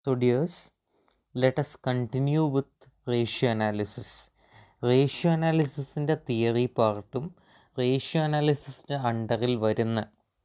So, dears, let us continue with ratio analysis. Ratio അനാലിസിസിൻ്റെ theory പാർട്ടും ratio അനാലിസിസിൻ്റെ അണ്ടറിൽ വരുന്ന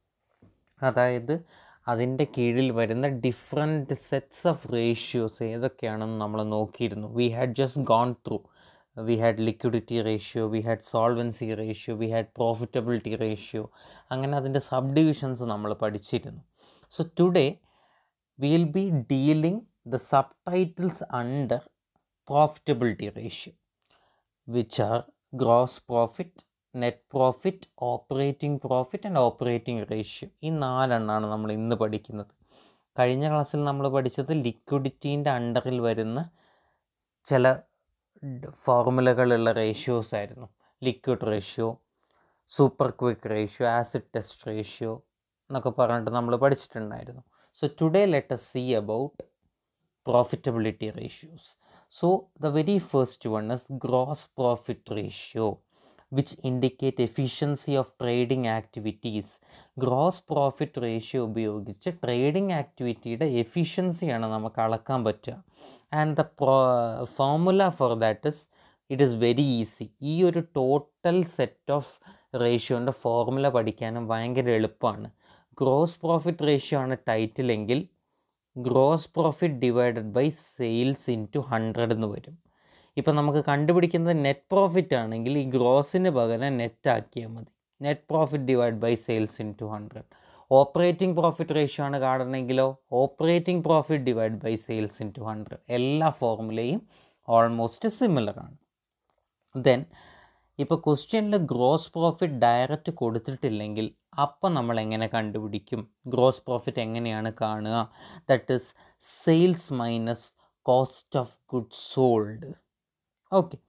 അതായത് അതിൻ്റെ കീഴിൽ വരുന്ന ഡിഫറെൻറ്റ് സെറ്റ്സ് ഓഫ് റേഷ്യോസ് ഏതൊക്കെയാണെന്ന് നമ്മൾ നോക്കിയിരുന്നു we had just gone through we had liquidity ratio we had solvency ratio we had profitability ratio അങ്ങനെ അതിൻ്റെ സബ് ഡിവിഷൻസ് നമ്മൾ പഠിച്ചിരുന്നു so today we will be dealing the subtitles under profitability ratio which are gross profit net profit operating profit and operating ratio ഈ നാലെണ്ണമാണ് നമ്മൾ ഇന്ന് പഠിക്കുന്നത് കഴിഞ്ഞ ക്ലാസ്സിൽ നമ്മൾ പഠിച്ചത് ലിക്വിഡിറ്റീൻ്റെ അണ്ടറിൽ വരുന്ന ചില ഫോർമുലകളുള്ള റേഷ്യോസ് ആയിരുന്നു liquid ratio super quick ratio acid test ratio എന്നൊക്കെ പറഞ്ഞിട്ട് നമ്മൾ പഠിച്ചിട്ടുണ്ടായിരുന്നു So today let us see about profitability ratios. So the very first one is gross profit ratio which indicate efficiency of trading activities. Gross profit ratio ഉപയോഗിച്ച് trading ആക്ടിവിറ്റിയുടെ എഫിഷ്യൻസിയാണ് നമുക്ക് അളക്കാൻ പറ്റുക and the pro formula for that is it is very easy ഈ ഒരു total set of റേഷ്യോൻ്റെ formula പഠിക്കാനും ഭയങ്കര എളുപ്പമാണ് ഗ്രോസ് പ്രോഫിറ്റ് റേഷ്യോ ആണ് ടൈറ്റിലെങ്കിൽ gross profit divided by sales into hundred എന്ന് വരും ഇപ്പം നമുക്ക് കണ്ടുപിടിക്കുന്നത് നെറ്റ് പ്രോഫിറ്റ് ആണെങ്കിൽ ഈ ഗ്രോസിന് പകരം നെറ്റ് ആക്കിയാൽ മതി net profit divide by sales into hundred operating profit ratio ആണ് കാണണമെങ്കിലോ operating profit divide by sales into hundred എല്ലാ ഫോർമുലയും ഓൾമോസ്റ്റ് സിമിലർ ആണ് ദെൻ ഇപ്പോൾ ക്വസ്റ്റ്യനിൽ ഗ്രോസ് പ്രോഫിറ്റ് ഡയറക്റ്റ് കൊടുത്തിട്ടില്ലെങ്കിൽ അപ്പം നമ്മൾ എങ്ങനെ കണ്ടുപിടിക്കും ഗ്രോസ് പ്രോഫിറ്റ് എങ്ങനെയാണ് കാണുക that is sales minus cost of good sold okay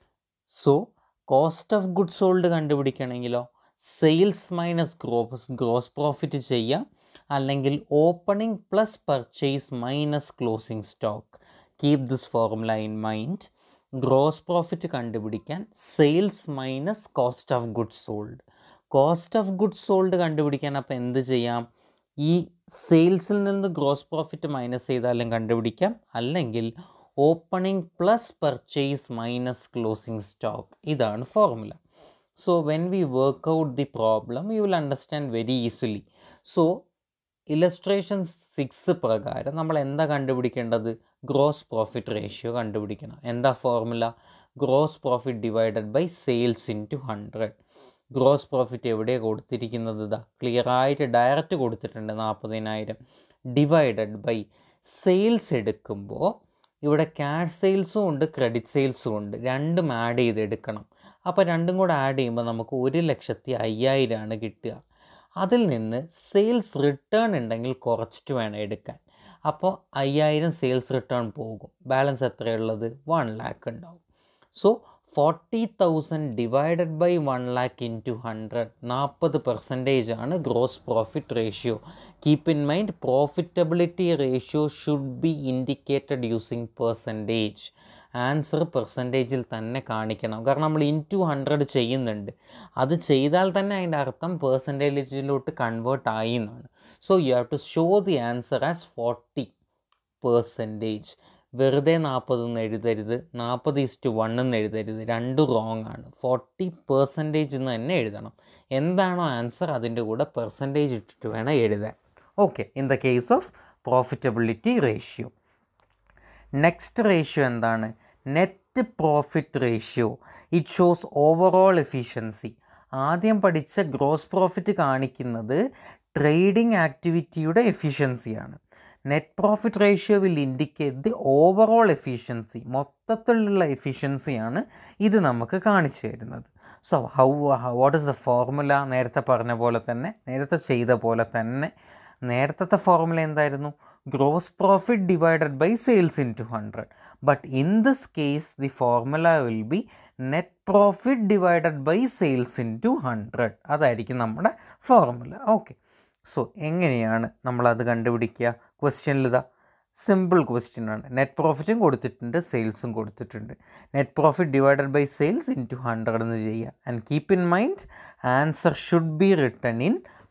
so cost of good sold കണ്ടുപിടിക്കണമെങ്കിലോ sales minus gross gross profit ചെയ്യാം അല്ലെങ്കിൽ opening plus purchase minus closing stock keep this formula in mind gross profit കണ്ടുപിടിക്കാൻ sales minus cost of goods sold cost of goods sold കണ്ടുപിടിക്കാൻ അപ്പോൾ എന്ത് ചെയ്യാം ഈ സെയിൽസിൽ നിന്ന് ഗ്രോസ് പ്രോഫിറ്റ് മൈനസ് ചെയ്താലും കണ്ടുപിടിക്കാം അല്ലെങ്കിൽ opening plus purchase minus closing stock ഇതാണ് formula so when we work out the problem you will understand very easily so illustration six പ്രകാരം നമ്മൾ എന്താ കണ്ടുപിടിക്കേണ്ടത് ഗ്രോസ് പ്രോഫിറ്റ് റേഷ്യോ കണ്ടുപിടിക്കണം എന്താ formula gross profit divided by sales into hundred gross profit എവിടെയാണ് കൊടുത്തിരിക്കുന്നത് ഇതാ ക്ലിയർ ആയിട്ട് ഡയറക്റ്റ് കൊടുത്തിട്ടുണ്ട് നാൽപ്പതിനായിരം ഡിവൈഡഡ് ബൈ സെയിൽസ് എടുക്കുമ്പോൾ ഇവിടെ ക്യാഷ് സെയിൽസും ഉണ്ട് ക്രെഡിറ്റ് സെയിൽസും ഉണ്ട് രണ്ടും ആഡ് ചെയ്തെടുക്കണം അപ്പോൾ രണ്ടും കൂടെ ആഡ് ചെയ്യുമ്പോൾ നമുക്ക് ഒരു ലക്ഷത്തി അയ്യായിരമാണ് കിട്ടുക അതിൽ നിന്ന് സെയിൽസ് റിട്ടേൺ ഉണ്ടെങ്കിൽ കുറച്ചിട്ട് വേണം എടുക്കാൻ അപ്പോൾ അയ്യായിരം സെയിൽസ് റിട്ടേൺ പോകും ബാലൻസ് എത്രയുള്ളത് വൺ ലാക്ക് ഉണ്ടാവും so forty thousand divided by one lakh into hundred നാൽപ്പത് പെർസെൻറ്റേജ് ആണ് gross profit ratio keep in mind profitability ratio should be indicated using percentage answer പെർസെൻറ്റേജിൽ തന്നെ കാണിക്കണം കാരണം നമ്മൾ ഇൻറ്റു ഹൺഡ്രഡ് ചെയ്യുന്നുണ്ട് അത് ചെയ്താൽ തന്നെ അതിൻ്റെ അർത്ഥം പെർസെൻറ്റേജിലോട്ട് കൺവേർട്ട് ആയി എന്നാണ് so you have to show the answer as forty percentage വെറുതെ നാൽപ്പതെന്ന് എഴുതരുത് നാൽപ്പത് ഇസ്റ്റ് വൺ എന്ന് എഴുതരുത് രണ്ടും റോങ് ആണ് ഫോർട്ടി പെർസെൻറ്റേജ് എന്ന് തന്നെ എഴുതണം എന്താണോ ആൻസർ അതിൻ്റെ കൂടെ പെർസെൻറ്റേജ് ഇട്ടിട്ട് വേണം എഴുതാൻ okay in the case of profitability ratio next ratio എന്താണ് net profit ratio it shows overall efficiency ആദ്യം പഠിച്ച ഗ്രോസ് പ്രോഫിറ്റ് കാണിക്കുന്നത് ട്രേഡിംഗ് ആക്ടിവിറ്റിയുടെ എഫിഷ്യൻസിയാണ് net profit ratio will indicate the overall efficiency മൊത്തത്തിലുള്ള എഫിഷ്യൻസിയാണ് ഇത് നമുക്ക് കാണിച്ചു തരുന്നത് so how what is the formula നേരത്തെ പറഞ്ഞ പോലെ തന്നെ നേരത്തെ ചെയ്ത പോലെ തന്നെ നേരത്തെ ഫോർമുല എന്തായിരുന്നു gross profit divided by sales into hundred but in this case the formula will be net profit divided by sales into hundred അതായിരിക്കും നമ്മുടെ ഫോർമുല ഓക്കെ സോ എങ്ങനെയാണ് നമ്മളത് കണ്ടുപിടിക്കുക ക്വസ്റ്റ്യനിൽ ഇതാ സിമ്പിൾ ക്വസ്റ്റ്യൻ ആണ് നെറ്റ് പ്രോഫിറ്റും കൊടുത്തിട്ടുണ്ട് സെയിൽസും കൊടുത്തിട്ടുണ്ട് net profit divided by sales into hundred എന്ന് ചെയ്യുക and keep in mind answer should be written in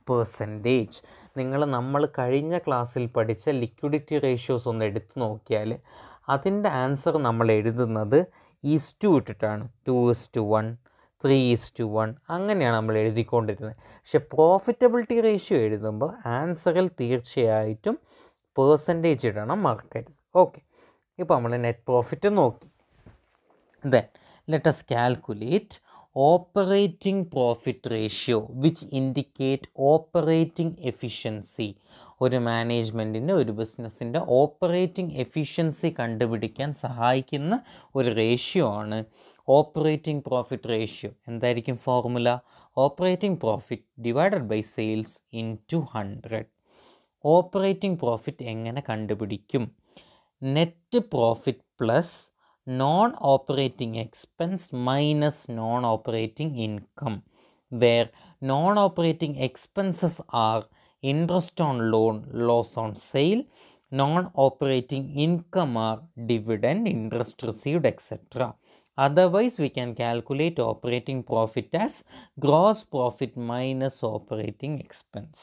percentage നിങ്ങൾ നമ്മൾ കഴിഞ്ഞ ക്ലാസ്സിൽ പഠിച്ച ലിക്വിഡിറ്റി റേഷ്യോസ് ഒന്ന് എടുത്തു നോക്കിയാൽ അതിൻ്റെ ആൻസർ നമ്മൾ എഴുതുന്നത് ഈസ് ടു ഇട്ടിട്ടാണ് two is to one three is to one അങ്ങനെയാണ് നമ്മൾ എഴുതിക്കൊണ്ടിരുന്നത് പക്ഷെ പ്രോഫിറ്റബിലിറ്റി റേഷ്യോ എഴുതുമ്പോൾ ആൻസറിൽ തീർച്ചയായിട്ടും പേഴ്സൻറ്റേജ് ഇടണം മറക്കരുത് ഓക്കെ ഇപ്പോൾ നമ്മൾ നെറ്റ് പ്രോഫിറ്റ് നോക്കി then let us calculate operating profit ratio which indicate operating efficiency ഒരു മാനേജ്മെൻറ്റിൻ്റെ ഒരു ബിസിനസ്സിൻ്റെ ഓപ്പറേറ്റിംഗ് എഫിഷ്യൻസി കണ്ടുപിടിക്കാൻ സഹായിക്കുന്ന ഒരു റേഷ്യോ ആണ് ഓപ്പറേറ്റിംഗ് പ്രോഫിറ്റ് റേഷ്യോ എന്തായിരിക്കും formula operating profit divided by sales into hundred operating profit എങ്ങനെ കണ്ടുപിടിക്കും net profit plus non operating expense minus non operating income where non operating expenses are interest on loan loss on sale non operating income are dividend interest received etcetera otherwise we can calculate operating profit as gross profit minus operating expense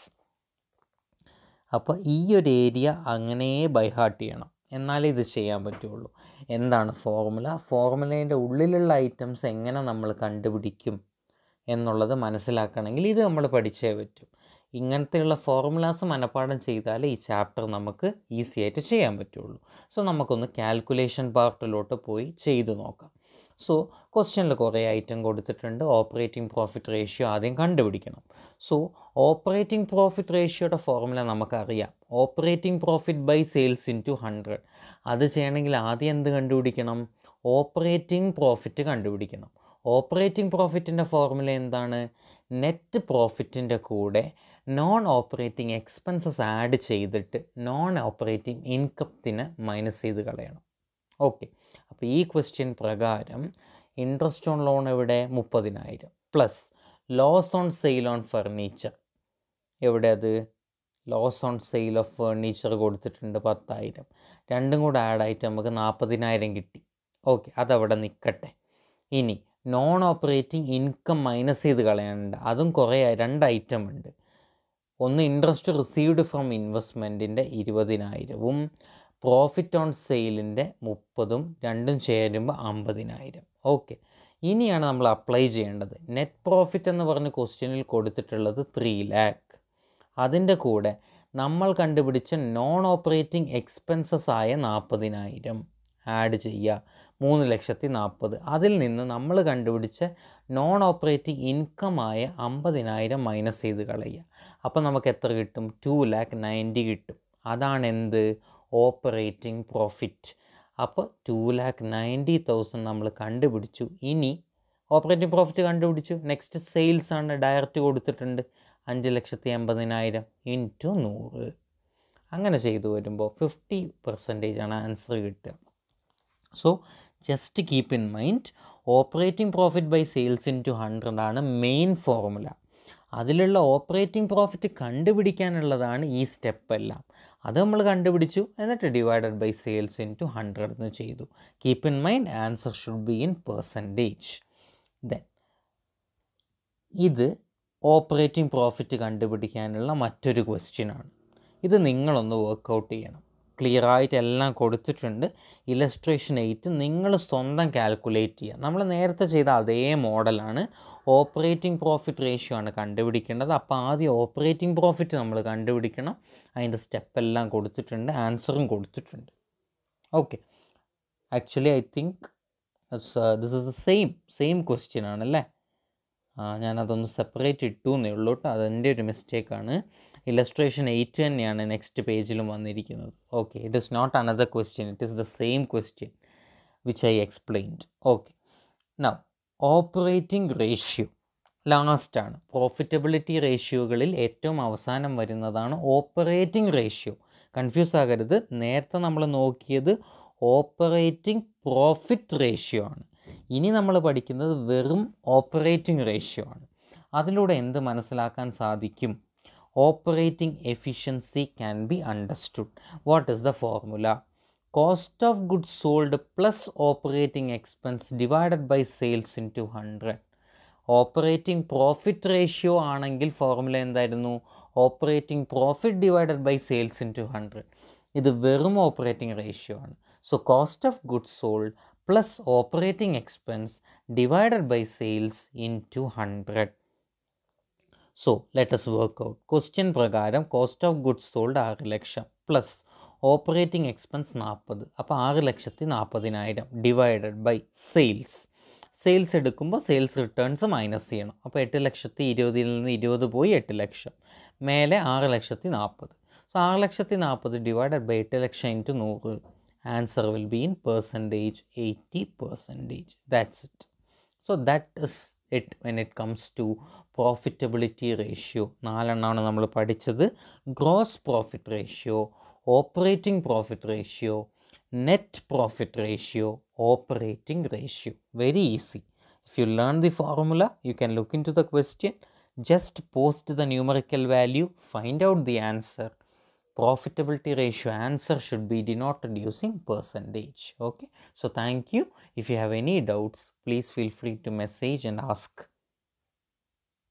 അപ്പോൾ ഈ ഒരു area അങ്ങനെ by heart ചെയ്യണം എന്നാലേ ഇത് ചെയ്യാൻ പറ്റുള്ളൂ എന്താണ് ഫോർമുല ഫോർമുലേൻ്റെ ഉള്ളിലുള്ള ഐറ്റംസ് എങ്ങനെ നമ്മൾ കണ്ടുപിടിക്കും എന്നുള്ളത് മനസ്സിലാക്കണമെങ്കിൽ ഇത് നമ്മൾ പഠിച്ചേ പറ്റും ഇങ്ങനത്തെയുള്ള ഫോർമുലാസ് മനഃപ്പാഠം ചെയ്താൽ ഈ ചാപ്റ്റർ നമുക്ക് ഈസി ആയിട്ട് ചെയ്യാൻ പറ്റുള്ളൂ സോ നമുക്കൊന്ന് കാൽക്കുലേഷൻ പാർട്ടിലോട്ട് പോയി ചെയ്തു നോക്കാം സോ ക്വസ്റ്റ്യനിൽ കുറേ ഐറ്റം കൊടുത്തിട്ടുണ്ട് ഓപ്പറേറ്റിംഗ് പ്രോഫിറ്റ് റേഷ്യോ ആദ്യം കണ്ടുപിടിക്കണം സോ ഓപ്പറേറ്റിംഗ് പ്രോഫിറ്റ് റേഷ്യോയുടെ ഫോർമുല നമുക്കറിയാം operating profit by sales into hundred അത് ചെയ്യണമെങ്കിൽ ആദ്യം എന്ത് കണ്ടുപിടിക്കണം ഓപ്പറേറ്റിംഗ് പ്രോഫിറ്റ് കണ്ടുപിടിക്കണം ഓപ്പറേറ്റിംഗ് പ്രോഫിറ്റിൻ്റെ ഫോർമുല എന്താണ് നെറ്റ് പ്രോഫിറ്റിൻ്റെ കൂടെ നോൺ ഓപ്പറേറ്റിംഗ് എക്സ്പെൻസസ് ആഡ് ചെയ്തിട്ട് നോൺ ഓപ്പറേറ്റിംഗ് ഇൻകത്തിന് മൈനസ് ചെയ്ത് കളയണം ഓക്കെ അപ്പോൾ ഈ ക്വസ്റ്റ്യൻ പ്രകാരം ഇൻട്രസ്റ്റ് ഓൺ ലോൺ എവിടെ മുപ്പതിനായിരം plus loss on sale on furniture എവിടെ അത് loss on sale of furniture കൊടുത്തിട്ടുണ്ട് പത്തായിരം രണ്ടും കൂടെ ആഡ് ആയിട്ട് നമുക്ക് നാൽപ്പതിനായിരം കിട്ടി ഓക്കെ അതവിടെ നിൽക്കട്ടെ ഇനി നോൺ ഓപ്പറേറ്റിംഗ് ഇൻകം മൈനസ് ചെയ്ത് കളയാനുണ്ട് അതും കുറേ രണ്ട് ഐറ്റം ഉണ്ട് ഒന്ന് ഇൻട്രസ്റ്റ് റിസീവ്ഡ് ഫ്രം ഇൻവെസ്റ്റ്മെൻറ്റിൻ്റെ ഇരുപതിനായിരവും പ്രോഫിറ്റ് ഓൺ സെയിലിൻ്റെ മുപ്പതും രണ്ടും ചേരുമ്പോൾ അമ്പതിനായിരം ഓക്കെ ഇനിയാണ് നമ്മൾ അപ്ലൈ ചെയ്യേണ്ടത് നെറ്റ് പ്രോഫിറ്റ് എന്ന് പറഞ്ഞ ക്വസ്റ്റ്യനിൽ കൊടുത്തിട്ടുള്ളത് ത്രീ ലാക്ക് അതിൻ്റെ കൂടെ നമ്മൾ കണ്ടുപിടിച്ച നോൺ ഓപ്പറേറ്റിംഗ് എക്സ്പെൻസസ് ആയ നാൽപ്പതിനായിരം ആഡ് ചെയ്യുക മൂന്ന് ലക്ഷത്തി നാൽപ്പത് അതിൽ നിന്ന് നമ്മൾ കണ്ടുപിടിച്ച നോൺ ഓപ്പറേറ്റിംഗ് ഇൻകമായ അമ്പതിനായിരം മൈനസ് ചെയ്ത് കളയുക അപ്പോൾ നമുക്ക് എത്ര കിട്ടും ടു ലാക്ക് നയൻറ്റി കിട്ടും അതാണ് എന്ത് ഓപ്പറേറ്റിംഗ് പ്രോഫിറ്റ് അപ്പോൾ ടു ലാക്ക് നയൻറ്റി തൗസൻഡ് നമ്മൾ കണ്ടുപിടിച്ചു ഇനി ഓപ്പറേറ്റിംഗ് പ്രോഫിറ്റ് കണ്ടുപിടിച്ചു നെക്സ്റ്റ് സെയിൽസ് ആണ് ഡയറക്റ്റ് കൊടുത്തിട്ടുണ്ട് അഞ്ച് ലക്ഷത്തി എൺപതിനായിരം ഇൻറ്റു നൂറ് അങ്ങനെ ചെയ്തു വരുമ്പോൾ ഫിഫ്റ്റി പെർസെൻറ്റേജ് ആണ് ആൻസർ കിട്ടുക so just keep in mind operating profit by sales into hundred ആണ് മെയിൻ ഫോർമുല അതിലുള്ള ഓപ്പറേറ്റിംഗ് പ്രോഫിറ്റ് കണ്ടുപിടിക്കാനുള്ളതാണ് ഈ സ്റ്റെപ്പ് എല്ലാം അത് നമ്മൾ കണ്ടുപിടിച്ചു എന്നിട്ട് divided by sales into hundred എന്ന് ചെയ്തു keep in mind answer should be in percentage then ഇത് ഓപ്പറേറ്റിംഗ് പ്രോഫിറ്റ് കണ്ടുപിടിക്കാനുള്ള മറ്റൊരു ക്വസ്റ്റ്യൻ ആണ് ഇത് നിങ്ങളൊന്ന് വർക്കൗട്ട് ചെയ്യണം ക്ലിയർ ആയിട്ട് എല്ലാം കൊടുത്തിട്ടുണ്ട് ഇലസ്ട്രേഷൻ എയ്റ്റ് നിങ്ങൾ സ്വന്തം കാൽക്കുലേറ്റ് ചെയ്യുക നമ്മൾ നേരത്തെ ചെയ്ത അതേ മോഡലാണ് ഓപ്പറേറ്റിംഗ് പ്രോഫിറ്റ് റേഷ്യോ ആണ് കണ്ടുപിടിക്കേണ്ടത് അപ്പോൾ ആദ്യം ഓപ്പറേറ്റിംഗ് പ്രോഫിറ്റ് നമ്മൾ കണ്ടുപിടിക്കണം അതിൻ്റെ സ്റ്റെപ്പ് എല്ലാം കൊടുത്തിട്ടുണ്ട് ആൻസറും കൊടുത്തിട്ടുണ്ട് okay actually I think this is the same same question ആണല്ലേ ഞാനതൊന്ന് സെപ്പറേറ്റ് ഇട്ടു എന്നേ ഉള്ളൂ കേട്ടോ അതെൻ്റെ ഒരു മിസ്റ്റേക്കാണ് ഇലസ്ട്രേഷൻ എയ്റ്റ് തന്നെയാണ് നെക്സ്റ്റ് പേജിലും വന്നിരിക്കുന്നത് okay it is not another question it is the same question which I explained okay now operating ratio ലാസ്റ്റാണ് പ്രോഫിറ്റബിലിറ്റി റേഷ്യോകളിൽ ഏറ്റവും അവസാനം വരുന്നതാണ് ഓപ്പറേറ്റിംഗ് റേഷ്യോ കൺഫ്യൂസ് ആകരുത് നേരത്തെ നമ്മൾ നോക്കിയത് ഓപ്പറേറ്റിംഗ് പ്രോഫിറ്റ് റേഷ്യോ ആണ് ഇനി നമ്മൾ പഠിക്കുന്നത് വെറും ഓപ്പറേറ്റിംഗ് റേഷ്യോ ആണ് അതിലൂടെ എന്ത് മനസ്സിലാക്കാൻ സാധിക്കും operating efficiency can be understood what is the formula cost of goods sold plus operating expense divided by sales into hundred operating profit ratio ആണെങ്കിൽ ഫോർമുല എന്തായിരുന്നു operating profit divided by sales into hundred ഇത് വെറും operating ratio ആണ് so cost of goods sold plus operating expense divided by sales into hundred so let's work out question പ്രകാരം cost of goods sold ആറ് ലക്ഷം plus operating expense നാൽപ്പത് അപ്പോൾ ആറ് ലക്ഷത്തി നാൽപ്പതിനായിരം ഡിവൈഡഡ് ബൈ സെയിൽസ് സെയിൽസ് എടുക്കുമ്പോൾ sales returns minus ചെയ്യണം അപ്പോൾ എട്ട് ലക്ഷത്തി ഇരുപതിൽ നിന്ന് ഇരുപത് പോയി എട്ട് ലക്ഷം മേലെ ആറ് ലക്ഷത്തി നാൽപ്പത് സോ ആറ് ലക്ഷത്തി നാൽപ്പത് ഡിവൈഡഡ് ബൈ എട്ട് ലക്ഷം ഇൻറ്റു നൂറ് answer will be in percentage eighty percentage that's it so that is it when it comes to profitability ratio നാലെണ്ണമാണ് നമ്മൾ പഠിച്ചത് gross profit ratio operating profit ratio net profit ratio operating ratio very easy if you learn the formula you can look into the question just post the numerical value find out the answer profitability ratio answer should be denoted using percentage okay so thank you if you have any doubts please feel free to message and ask